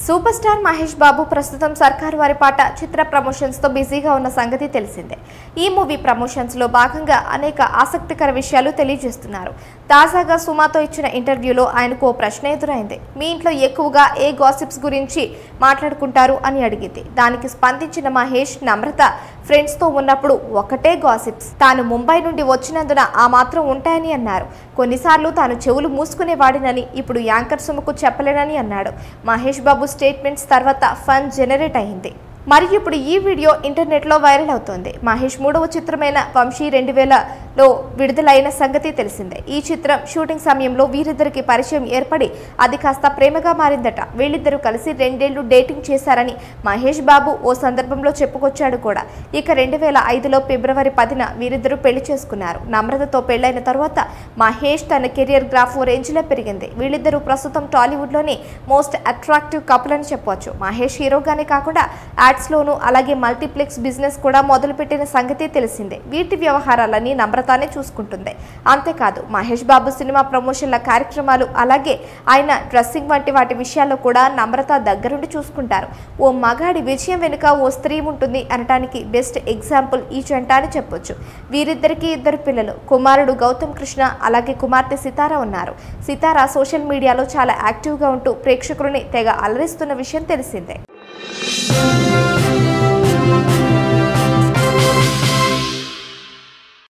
super star Mahesh బాబు ప్రస్తుతం సర్కారు వారి పాట చిత్ర ప్రమోషన్స్ తో బిజీగా ఉన్న సంగతి తెలిసిందే ఈ మూవీ ప్రమోషన్స్ లో భాగంగా అనేక ఆసక్తికర విషయాలు తెలియజేస్తున్నారు తాజాగా సుమాతో ఇచ్చిన ఇంటర్వ్యూలో ఆయనకు ఓ ప్రశ్న ఎదురైంది మీ ఇంట్లో ఎక్కువగా ఏ గాసిప్స్ గురించి మాట్లాడుకుంటారు అని అడిగింది దానికి స్పందించిన మహేష్ నమ్రత ఫ్రెండ్స్ తో ఉన్నప్పుడు ఒకటే గాసిప్స్ తాను ముంబై నుండి వచ్చినందున ఆ మాత్రం ఉంటాయని అన్నారు కొన్నిసార్లు తాను చెవులు మూసుకునేవాడినని ఇప్పుడు యాంకర్ సుమకు చెప్పలేనని అన్నాడు మహేష్ బాబు స్టేట్మెంట్స్ తర్వాత ఫన్ జనరేట్ అయింది మరి ఇప్పుడు ఈ వీడియో ఇంటర్నెట్లో వైరల్ అవుతోంది మహేష్ మూడవ చిత్రమైన వంశీ రెండు వేలలో విడుదలైన సంగతి తెలిసిందే ఈ చిత్రం షూటింగ్ సమయంలో వీరిద్దరికి పరిచయం ఏర్పడి అది కాస్త ప్రేమగా మారిందట వీళ్ళిద్దరూ కలిసి రెండేళ్లు డేటింగ్ చేశారని మహేష్ బాబు ఓ సందర్భంలో చెప్పుకొచ్చాడు కూడా ఇక రెండు వేల ఐదులో ఫిబ్రవరి పదిన వీరిద్దరూ పెళ్లి చేసుకున్నారు నమ్రతతో పెళ్లైన తర్వాత మహేష్ తన కెరియర్ గ్రాఫ్ ఓ రేంజ్లో పెరిగింది వీళ్ళిద్దరూ ప్రస్తుతం టాలీవుడ్లోని మోస్ట్ అట్రాక్టివ్ కపుల్ అని చెప్పవచ్చు మహేష్ హీరోగానే కాకుండా యాడ్స్లోనూ అలాగే మల్టీప్లెక్స్ బిజినెస్ కూడా మొదలుపెట్టిన సంగతి తెలిసిందే వీటి వ్యవహారాలన్నీ నమ్రతానే చూసుకుంటుంది అంతేకాదు మహేష్ బాబు సినిమా ప్రమోషన్ల కార్యక్రమాలు అలాగే ఆయన డ్రెస్సింగ్ వంటి వాటి విషయాల్లో కూడా నమ్రత దగ్గరుండి చూసుకుంటారు ఓ మగాడి విజయం వెనుక ఓ స్త్రీ ఉంటుంది అనటానికి బెస్ట్ ఎగ్జాంపుల్ ఈ జంట అని చెప్పొచ్చు వీరిద్దరికీ ఇద్దరు పిల్లలు కుమారుడు గౌతమ్ కృష్ణ అలాగే కుమార్తె సితారా ఉన్నారు సితారా సోషల్ మీడియాలో చాలా యాక్టివ్గా ఉంటూ ప్రేక్షకులని తెగ అలరిస్తున్న విషయం తెలిసిందే